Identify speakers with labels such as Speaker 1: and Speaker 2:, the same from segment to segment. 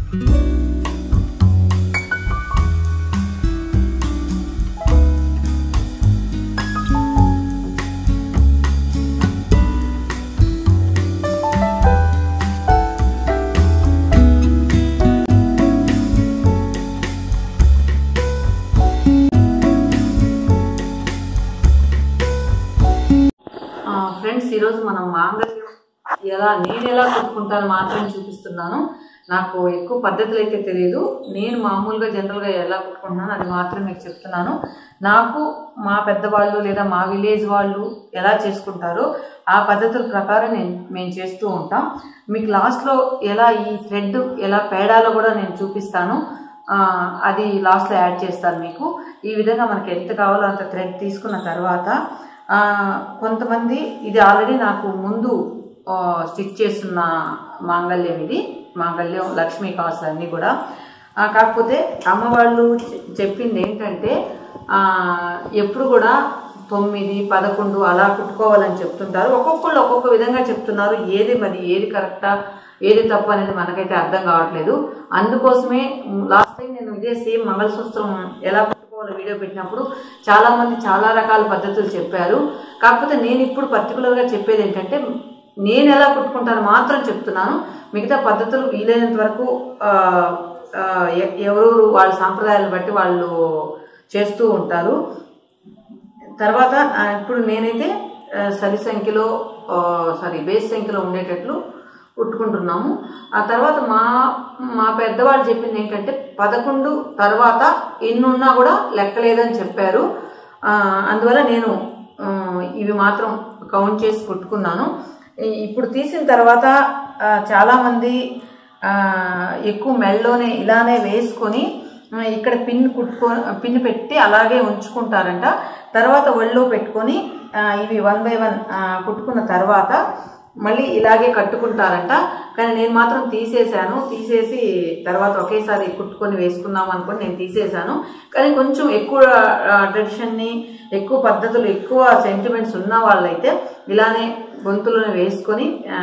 Speaker 1: Friends ఈరోజు మనం మాంగళ్యం ఎలా నేను ఎలా కొట్టుకుంటాను మాత్రం చూపిస్తున్నాను నాకు ఎక్కువ పద్ధతులు అయితే తెలియదు నేను మామూలుగా జనరల్గా ఎలా కొట్టుకుంటున్నాను అది మాత్రం మీకు చెప్తున్నాను నాకు మా పెద్దవాళ్ళు లేదా మా విలేజ్ వాళ్ళు ఎలా చేసుకుంటారో ఆ పద్ధతుల ప్రకారం నేను మేము చేస్తూ ఉంటాం మీకు లాస్ట్లో ఎలా ఈ థ్రెడ్ ఎలా పేడాలో కూడా నేను చూపిస్తాను ఆ, అది లాస్ట్లో యాడ్ చేస్తాను మీకు ఈ విధంగా మనకి ఎంత కావాలో అంత థ్రెడ్ తీసుకున్న తర్వాత ఆ, కొంతమంది ఇది ఆల్రెడీ నాకు ముందు ఆ, స్టిచ్ చేస్తున్న మాంగళ్యం ఇది మాంగళ్యం లక్ష్మీ కాసు అన్నీ కూడా ఆ, కాకపోతే అమ్మ వాళ్ళు చె- చెప్పింది ఏంటంటే ఆ, ఎప్పుడు కూడా తొమ్మిది పదకొండు అలా కుట్టుకోవాలని చెప్తుంటారు ఒక్కొక్కళ్ళు ఒక్కొక్క విధంగా చెప్తున్నారు ఏది మరి ఏది కరెక్టా ఏది తప్పు అనేది మనకైతే అర్థం కావట్లేదు అందుకోసమే లాస్ట్ టైం నేను ఇదే సేమ్ మంగళసూత్రం ఎలా కుట్టుకోవాలో వీడియో పెట్టినప్పుడు చాలా మంది చాలా రకాల పద్ధతులు చెప్పారు కాకపోతే నేను ఇప్పుడు పర్టికులర్గా చెప్పేది ఏంటంటే నేను ఎలా కుట్టుకుంటానో మాత్రం చెప్తున్నాను మిగతా పద్ధతులు వీలైనంత వరకు ఆ, ఆ, ఎ- ఎవరెవరు వాళ్ళ సాంప్రదాయాలను బట్టి వాళ్ళు చేస్తూ ఉంటారు తర్వాత ఆ, ఇప్పుడు నేనైతే ఆ, సరి సంఖ్యలో సారీ బేస్ సంఖ్యలో ఉండేటట్లు కుట్టుకుంటున్నాము ఆ తర్వాత మా మా పెద్దవాళ్ళు చెప్పింది ఏంటంటే పదకొండు తర్వాత ఎన్నున్నా కూడా లెక్కలేదని చెప్పారు ఆ, అందువల్ల నేను ఆ, ఇవి మాత్రం కౌంట్ చేసి కుట్టుకున్నాను ఈ- ఇప్పుడు తీసిన తర్వాత ఆ, చాలామంది ఆ, ఎక్కువ మెల్లోనే ఇలానే వేసుకొని ఆ, ఇక్కడ పిన్ కుట్టుకో పిన్ పెట్టి అలాగే ఉంచుకుంటారంట తర్వాత ఒళ్ళో పెట్టుకొని ఆ, ఇవి వన్ బై వన్ కుట్టుకున్న తర్వాత మళ్ళీ ఇలాగే కట్టుకుంటారంట కానీ నేను మాత్రం తీసేశాను తీసేసి తర్వాత ఒకేసారి కుట్టుకొని వేసుకుందాం అనుకొని నేను తీసేశాను కానీ కొంచెం ఎక్కువ ట్రెడిషన్ని ఎక్కువ పద్ధతులు ఎక్కువ సెంటిమెంట్స్ ఉన్న వాళ్ళైతే ఇలానే గొంతులోనే వేసుకొని ఆ,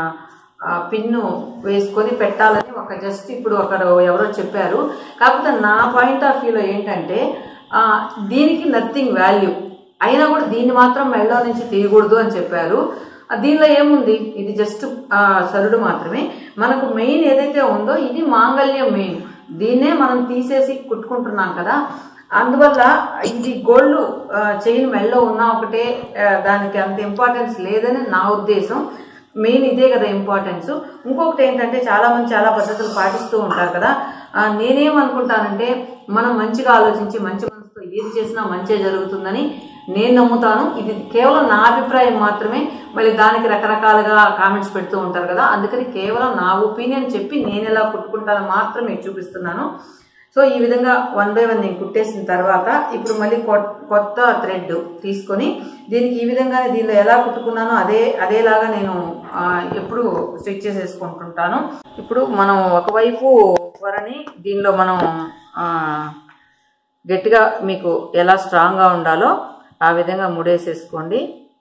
Speaker 1: ఆ పిన్ను వేసుకొని పెట్టాలని ఒక జస్ట్ ఇప్పుడు అక్కడ ఎవరో చెప్పారు కాకపోతే నా పాయింట్ ఆఫ్ వ్యూలో ఏంటంటే ఆ, దీనికి నథింగ్ వాల్యూ అయినా కూడా దీన్ని మాత్రం మెళ్ళో నుంచి తీయకూడదు అని చెప్పారు ఆ, దీనిలో ఏముంది ఇది జస్ట్ ఆ, సరుడు మాత్రమే మనకు మెయిన్ ఏదైతే ఉందో ఇది మాంగళ్యం మెయిన్ దీన్నే మనం తీసేసి కుట్టుకుంటున్నాం కదా అందువల్ల ఇది గోల్డ్ చైన్ మెళ్ళో ఉన్నా ఒకటే ఆ, దానికి అంత ఇంపార్టెన్స్ లేదని నా ఉద్దేశం మెయిన్ ఇదే కదా ఇంపార్టెన్స్ ఇంకొకటి ఏంటంటే చాలా మంది చాలా పద్ధతులు పాటిస్తూ ఉంటారు కదా ఆ, నేనేమనుకుంటానంటే మనం మంచిగా ఆలోచించి మంచి మనసుతో ఏది చేసినా మంచిగా జరుగుతుందని నేను నమ్ముతాను ఇది కేవలం నా అభిప్రాయం మాత్రమే మళ్ళీ దానికి రకరకాలుగా కామెంట్స్ పెడుతూ ఉంటారు కదా అందుకని కేవలం నా ఒపీనియన్ చెప్పి నేను ఎలా కుట్టుకుంటానో మాత్రమే చూపిస్తున్నాను సో ఈ విధంగా వన్ బై వన్ నేను కుట్టేసిన తర్వాత ఇప్పుడు మళ్ళీ కొ- కొత్త థ్రెడ్ తీసుకొని దీనికి ఈ విధంగానే దీనిలో ఎలా కుట్టుకున్నానో అదే అదేలాగా నేను ఆ, ఎప్పుడు స్టిచ్ చేసేసుకుంటుంటాను ఇప్పుడు మనం ఒకవైపు పొరని దీనిలో మనం ఆ, గట్టిగా మీకు ఎలా స్ట్రాంగ్గా ఉండాలో ఆ విధంగా ముడేసేసుకోండి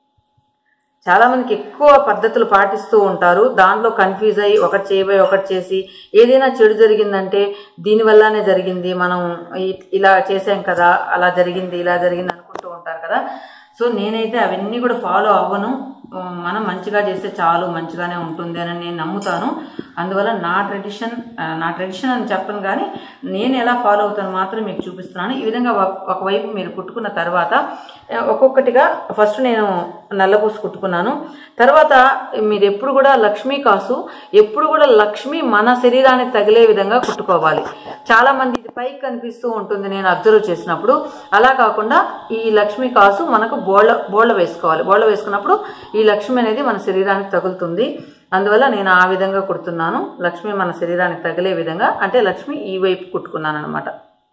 Speaker 1: చాలామందికి ఎక్కువ పద్ధతులు పాటిస్తూ ఉంటారు దాంట్లో కన్ఫ్యూజ్ అయ్యి ఒకటి చేయబోయి ఒకటి చేసి ఏదైనా చెడు జరిగిందంటే దీనివల్లనే జరిగింది మనం ఇ- ఇలా చేసాం కదా అలా జరిగింది ఇలా జరిగింది అనుకుంటూ ఉంటారు కదా సో నేనైతే అవన్నీ కూడా ఫాలో అవ్వను ఉమ్, మనం మంచిగా చేస్తే చాలు మంచిగానే ఉంటుంది అని నేను నమ్ముతాను అందువల్ల నా ట్రెడిషన్ ఆ, నా ట్రెడిషన్ అని చెప్పను కానీ నేను ఎలా ఫాలో అవుతాను మాత్రం మీకు చూపిస్తున్నాను ఈ విధంగా ఒక- ఒకవైపు మీరు కుట్టుకున్న తర్వాత ఆ, ఒక్కొక్కటిగా ఫస్ట్ నేను నల్లపూసి కుట్టుకున్నాను తర్వాత మీరు ఎప్పుడు కూడా లక్ష్మీ కాసు ఎప్పుడు కూడా లక్ష్మి మన శరీరానికి తగిలే విధంగా కుట్టుకోవాలి చాలా మంది ఇది పైకి కనిపిస్తూ ఉంటుంది నేను అబ్జర్వ్ చేసినప్పుడు అలా కాకుండా ఈ లక్ష్మీ కాసు మనకు బోళ్ళ బోళ్ళ వేసుకోవాలి బోళ్ళ వేసుకున్నప్పుడు ఈ లక్ష్మి అనేది మన శరీరానికి తగులుతుంది అందువల్ల నేను ఆ విధంగా కుడుతున్నాను లక్ష్మి మన శరీరానికి తగిలే విధంగా అంటే లక్ష్మి ఈ వైపు కుట్టుకున్నాను అనమాట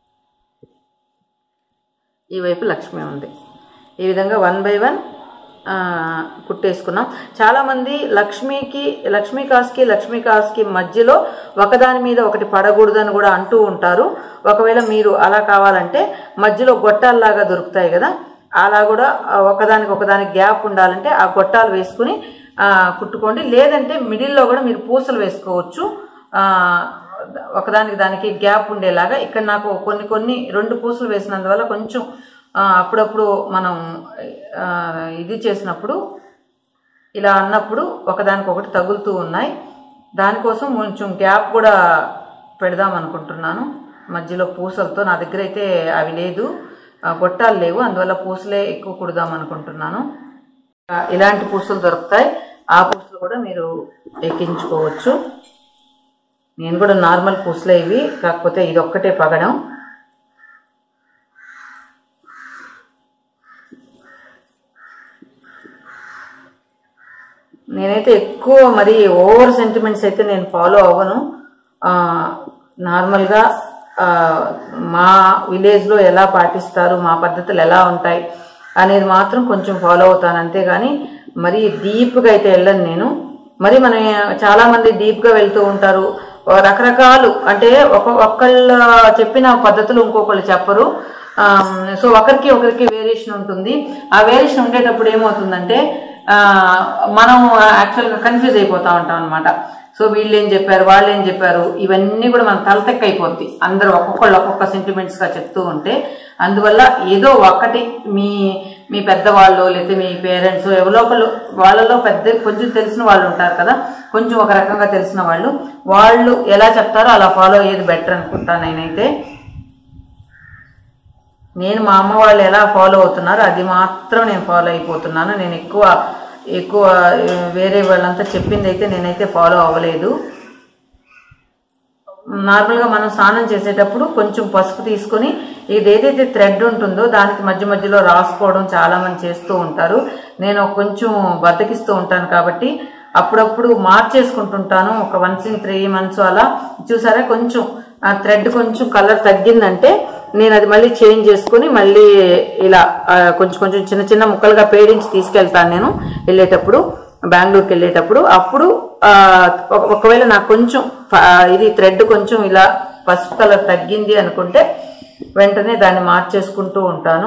Speaker 1: ఈ వైపు లక్ష్మి ఉంది ఈ విధంగా వన్ బై వన్ కుట్టేసుకున్నాం చాలామంది లక్ష్మికి లక్ష్మీ కాస్కి లక్ష్మీ కాస్కి మధ్యలో ఒకదాని మీద ఒకటి పడకూడదని కూడా అంటూ ఉంటారు ఒకవేళ మీరు అలా కావాలంటే మధ్యలో గొట్టాల్లాగా దొరుకుతాయి కదా అలా కూడా ఆ, ఒకదానికి ఒకదానికి గ్యాప్ ఉండాలంటే ఆ గొట్టాలు వేసుకుని ఆ, కుట్టుకోండి లేదంటే మిడిల్లో కూడా మీరు పూసలు వేసుకోవచ్చు ఆ, ఒకదానికి దానికి గ్యాప్ ఉండేలాగా ఇక్కడ నాకు కొన్ని కొన్ని రెండు పూసలు వేసినందువల్ల కొంచెం ఆ, అప్పుడప్పుడు మనం ఆ, ఇది చేసినప్పుడు ఇలా అన్నప్పుడు ఒకదానికొకటి తగులుతూ ఉన్నాయి దానికోసం కొంచెం గ్యాప్ కూడా పెడదాం అనుకుంటున్నాను మధ్యలో పూసలతో నా దగ్గర అయితే అవి లేదు ఆ, గొట్టాలు లేవు అందువల్ల పూసలే ఎక్కువ కుడదాం అనుకుంటున్నాను ఆ, ఇలాంటి పూసలు దొరుకుతాయి ఆ పూసలు కూడా మీరు ఎక్కించుకోవచ్చు నేను కూడా నార్మల్ పూసలే ఇవి కాకపోతే ఇది ఒక్కటే పగడం నేనైతే ఎక్కువ మరి ఓవర్ సెంటిమెంట్స్ అయితే నేను ఫాలో అవ్వను ఆ, నార్మల్గా ఆ, మా విలేజ్లో ఎలా పాటిస్తారు మా పద్ధతులు ఎలా ఉంటాయి అనేది మాత్రం కొంచెం ఫాలో అవుతాను అంతేగాని మరి డీప్గా అయితే వెళ్ళను నేను మరి మన చాలామంది డీప్గా వెళ్తూ ఉంటారు రకరకాలు అంటే ఒక ఒక్కళ్ళ చెప్పిన పద్ధతులు ఇంకొకళ్ళు చెప్పరు ఆమ్, సో ఒకరికి ఒకరికి వేరియేషన్ ఉంటుంది ఆ వేరియేషన్ ఉండేటప్పుడు ఏమవుతుందంటే ఆ, మనం యాక్చువల్గా కన్ఫ్యూజ్ అయిపోతా ఉంటాం అనమాట సో వీళ్ళు ఏం చెప్పారు వాళ్ళు ఏం చెప్పారు ఇవన్నీ కూడా మన తలతెక్క అయిపోద్ది అందరూ ఒక్కొక్కళ్ళు ఒక్కొక్క సెంటిమెంట్స్గా చెప్తూ ఉంటే అందువల్ల ఏదో ఒక్కటి మీ మీ పెద్దవాళ్ళు లేకపోతే మీ పేరెంట్స్ ఎవరో ఒకళ్ళు వాళ్ళలో పెద్ద కొంచెం తెలిసిన వాళ్ళు ఉంటారు కదా కొంచెం ఒక రకంగా తెలిసిన వాళ్ళు వాళ్ళు ఎలా చెప్తారో అలా ఫాలో అయ్యేది బెటర్ అనుకుంటాను నేనైతే నేను మా అమ్మ వాళ్ళు ఎలా ఫాలో అవుతున్నారో అది మాత్రం నేను ఫాలో అయిపోతున్నాను నేను ఎక్కువ ఎక్కువ ఆ, వేరే వాళ్ళంతా చెప్పింది అయితే నేనైతే ఫాలో అవ్వలేదు నార్మల్గా మనం స్నానం చేసేటప్పుడు కొంచెం పసుపు తీసుకొని ఇది ఏదైతే థ్రెడ్ ఉంటుందో దానికి మధ్య మధ్యలో రాసుకోవడం చాలా మంది చేస్తూ ఉంటారు నేను కొంచెం బద్దకిస్తూ ఉంటాను కాబట్టి అప్పుడప్పుడు మార్చేసుకుంటుంటాను ఒక వన్స్ ఇన్ త్రీ మంత్స్ అలా చూసారా కొంచెం ఆ థ్రెడ్ కొంచెం కలర్ తగ్గిందంటే నేను అది మళ్ళీ చేంజ్ చేసుకుని మళ్ళీ ఇలా ఆ, కొంచెం కొంచెం చిన్న చిన్న ముక్కలుగా పేడించి తీసుకెళ్తాను నేను వెళ్ళేటప్పుడు బెంగళూరుకి వెళ్ళేటప్పుడు అప్పుడు ఆ, ఒక- ఒకవేళ నాకు కొంచెం ప- ఇది థ్రెడ్ కొంచెం ఇలా పసుపు కలర్ తగ్గింది అనుకుంటే వెంటనే దాన్ని మార్చేసుకుంటూ ఉంటాను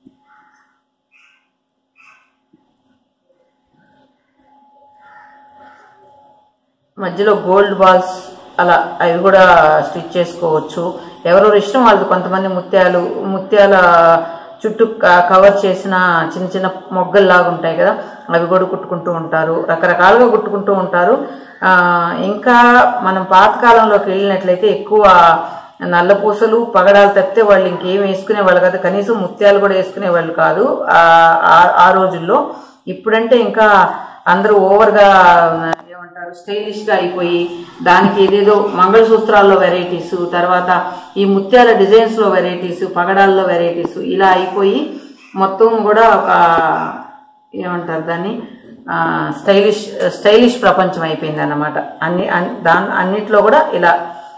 Speaker 1: మధ్యలో గోల్డ్ బాల్స్ అలా అవి కూడా స్టిచ్ చేసుకోవచ్చు ఎవరెవరు ఇష్టం వాళ్ళు కొంతమంది ముత్యాలు ముత్యాల చుట్టూ క- కవర్ చేసిన చిన్న చిన్న మొగ్గల్లాగా ఉంటాయి కదా అవి కూడా కుట్టుకుంటూ ఉంటారు రకరకాలుగా కుట్టుకుంటూ ఉంటారు ఆ, ఇంకా మనం పాతకాలంలోకి వెళ్ళినట్లయితే ఎక్కువ నల్ల పూసలు పగడాలు తప్పితే వాళ్ళు ఇంకేం వేసుకునే వాళ్ళు కాదు కనీసం ముత్యాలు కూడా వేసుకునే వాళ్ళు కాదు ఆ ఆ- ఆ రోజుల్లో ఇప్పుడంటే ఇంకా అందరూ ఓవర్గా ఏమంటారు స్టైలిష్ గా అయిపోయి దానికి ఏదేదో మంగళసూత్రాల్లో వెరైటీస్ తర్వాత ఈ ముత్యాల డిజైన్స్ లో వెరైటీస్ పగడాల్లో వెరైటీస్ ఇలా అయిపోయి మొత్తం కూడా ఒక ఏమంటారు దాన్ని స్టైలిష్ స్టైలిష్ ప్రపంచం అయిపోయింది అన్నమాట అన్ని అన్- దాని అన్నిట్లో కూడా ఇలా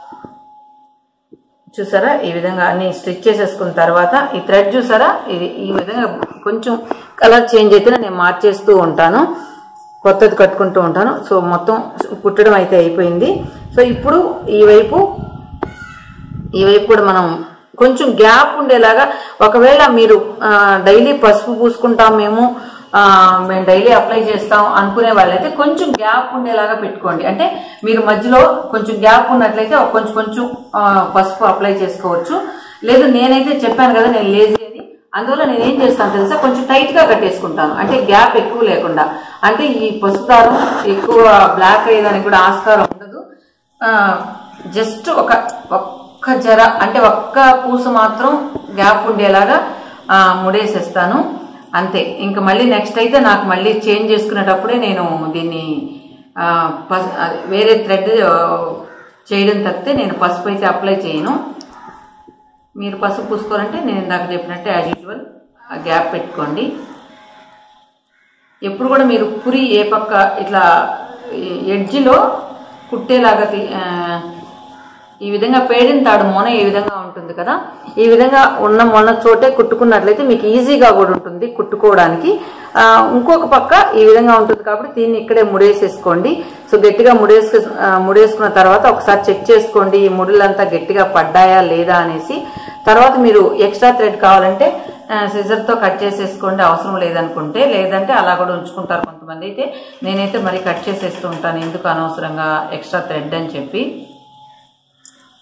Speaker 1: చూసారా ఈ విధంగా అన్ని స్టిచ్ చేసేసుకున్న తర్వాత ఈ థ్రెడ్ చూసారా ఇది ఈ విధంగా కొంచెం కలర్ చేంజ్ అయితే నేను మార్చేస్తూ ఉంటాను కొత్తది కట్టుకుంటూ ఉంటాను సో మొత్తం కుట్టడం అయితే అయిపోయింది సో ఇప్పుడు ఈ వైపు ఈ వైపు కూడా మనం కొంచెం గ్యాప్ ఉండేలాగా ఒకవేళ మీరు డైలీ పసుపు పూసుకుంటాం మేము ఆ, మేము డైలీ అప్లై చేస్తాం అనుకునే వాళ్ళైతే కొంచెం గ్యాప్ ఉండేలాగా పెట్టుకోండి అంటే మీరు మధ్యలో కొంచెం గ్యాప్ ఉన్నట్లయితే ఒక కొంచెం కొంచెం ఆ, పసుపు అప్లై చేసుకోవచ్చు లేదు నేనైతే చెప్పాను కదా నేను లేజీ అని అందువల్ల నేను ఏం చేస్తాను తెలుసా కొంచెం టైట్ గా కట్టేసుకుంటాను అంటే గ్యాప్ ఎక్కువ లేకుండా అంటే ఈ పసుపు దారం ఎక్కువ బ్లాక్ అయ్యేదానికి కూడా ఆస్కారం ఉండదు జస్ట్ ఒక ఒక్క జర అంటే ఒక్క పూస మాత్రం గ్యాప్ ఉండేలాగా ఆ, ముడేసేస్తాను అంతే ఇంకా మళ్ళీ నెక్స్ట్ అయితే నాకు మళ్ళీ చేంజ్ చేసుకునేటప్పుడే నేను దీన్ని ఆ, పస్- అది వేరే థ్రెడ్ చేయడం తప్పితే నేను పసుపు అయితే అప్లై చేయను మీరు పసుపు పూసుకోవాలంటే నేను ఇందాక చెప్పినట్టే యాజ్ యూజువల్ గ్యాప్ పెట్టుకోండి ఎప్పుడు కూడా మీరు పురి ఏ పక్క ఇట్లా ఎడ్జిలో కుట్టేలాగా తీ- ఆ, ఈ విధంగా పేడిన తాడు మొన ఈ విధంగా ఉంటుంది కదా ఈ విధంగా ఉన్న మొన చోటే కుట్టుకున్నట్లయితే మీకు ఈజీగా కూడా ఉంటుంది కుట్టుకోవడానికి ఆ, ఇంకొక పక్క ఈ విధంగా ఉంటుంది కాబట్టి దీన్ని ఇక్కడే ముడేసేసుకోండి సో గట్టిగా ముడేసు ఆ, ముడేసుకున్న తర్వాత ఒకసారి చెక్ చేసుకోండి ఈ ముడులంతా గట్టిగా పడ్డాయా లేదా అనేసి తర్వాత మీరు ఎక్స్ట్రా థ్రెడ్ కావాలంటే సిజర్ తో కట్ చేసేసుకోండి అవసరం లేదనుకుంటే లేదంటే అలా కూడా ఉంచుకుంటారు కొంతమంది అయితే నేనైతే మరి కట్ చేసేస్తూ ఉంటాను ఎందుకు అనవసరంగా ఎక్స్ట్రా థ్రెడ్ అని చెప్పి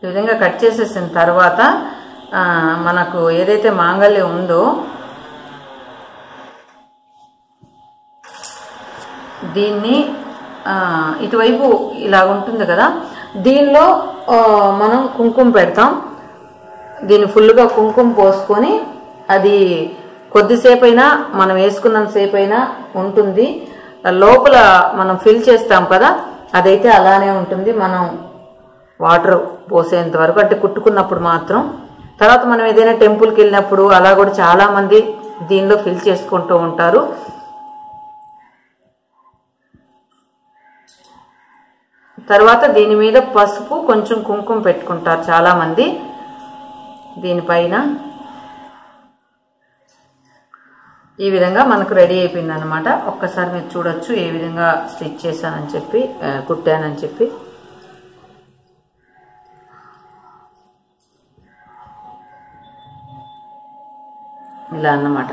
Speaker 1: ఈ విధంగా కట్ చేసేసిన తర్వాత ఆ, మనకు ఏదైతే మాంగళ్యం ఉందో దీన్ని ఆ, ఇటువైపు ఇలా ఉంటుంది కదా దీనిలో ఆ, మనం కుంకుమ పెడతాం దీన్ని ఫుల్గా కుంకుమ పోసుకొని అది కొద్దిసేపు అయినా మనం వేసుకున్నంత సేపు అయినా ఉంటుంది లోపల మనం ఫిల్ చేస్తాం కదా అదైతే అలానే ఉంటుంది మనం వాటర్ పోసేంత వరకు అంటే కుట్టుకున్నప్పుడు మాత్రం తర్వాత మనం ఏదైనా టెంపుల్కి వెళ్ళినప్పుడు అలా కూడా చాలా మంది దీనిలో ఫిల్ చేసుకుంటూ ఉంటారు తర్వాత దీని మీద పసుపు కొంచెం కుంకుమ పెట్టుకుంటారు చాలా మంది దీనిపైన ఈ విధంగా మనకు రెడీ అయిపోయింది అనమాట ఒక్కసారి మీరు చూడొచ్చు ఏ విధంగా స్టిచ్ చేశానని చెప్పి ఆ, కుట్టానని చెప్పి ఇలా అన్నమాట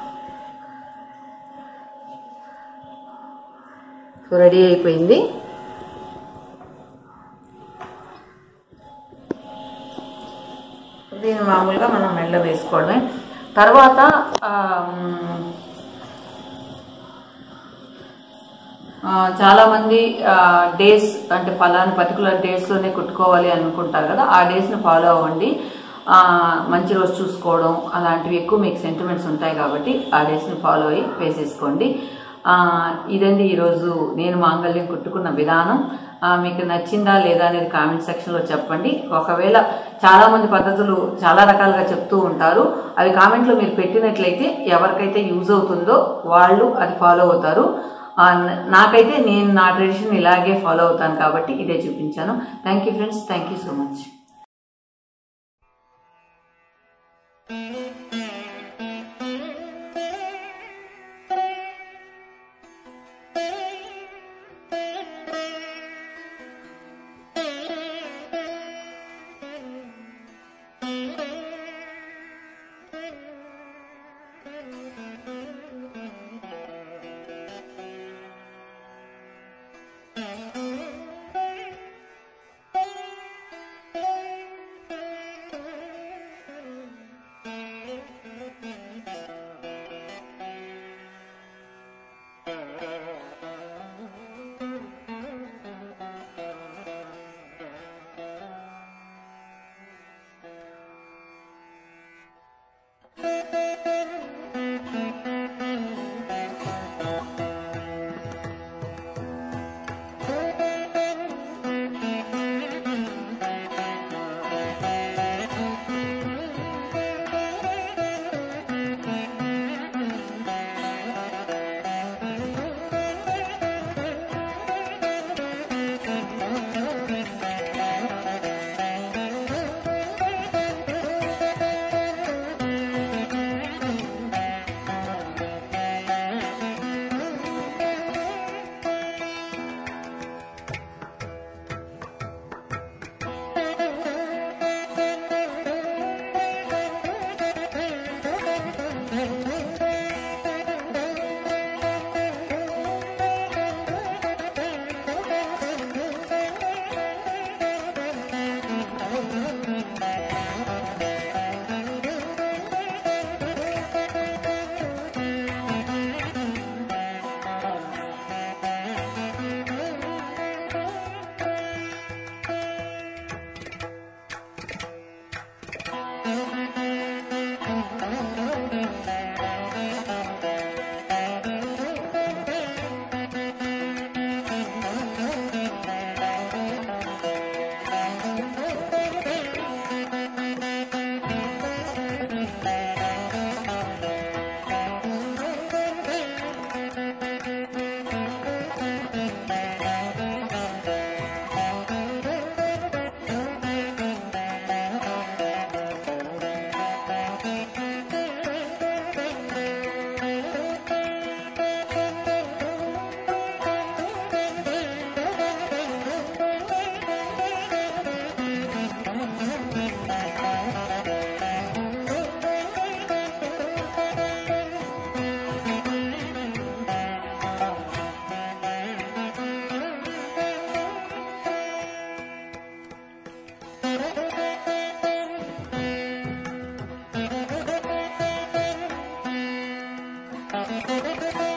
Speaker 1: సో రెడీ అయిపోయింది దీన్ని మామూలుగా మనం మెల్ల వేసుకోవడమే తర్వాత ఆ, మ్, ఆ, చాలా మంది డేస్ అంటే పలానా పర్టికులర్ డేస్లోనే కుట్టుకోవాలి అనుకుంటారు కదా ఆ డేస్ని ఫాలో అవ్వండి ఆ, మంచి రోజు చూసుకోవడం అలాంటివి ఎక్కువ మీకు సెంటిమెంట్స్ ఉంటాయి కాబట్టి ఆ డేస్ని ఫాలో అయ్యి వేసేసుకోండి ఆ, ఇదండి ఈరోజు నేను మాంగళ్యం కుట్టుకున్న విధానం ఆ, మీకు నచ్చిందా లేదా అనేది కామెంట్ సెక్షన్లో చెప్పండి ఒకవేళ చాలా మంది పద్ధతులు చాలా రకాలుగా చెప్తూ ఉంటారు అవి కామెంట్లో మీరు పెట్టినట్లయితే ఎవరికైతే యూజ్ అవుతుందో వాళ్ళు అది ఫాలో అవుతారు ఆ, న- నాకైతే నేను నా ట్రెడిషన్ ఇలాగే ఫాలో అవుతాను కాబట్టి ఇదే చూపించాను thank you friends thank you so much
Speaker 2: Thank you.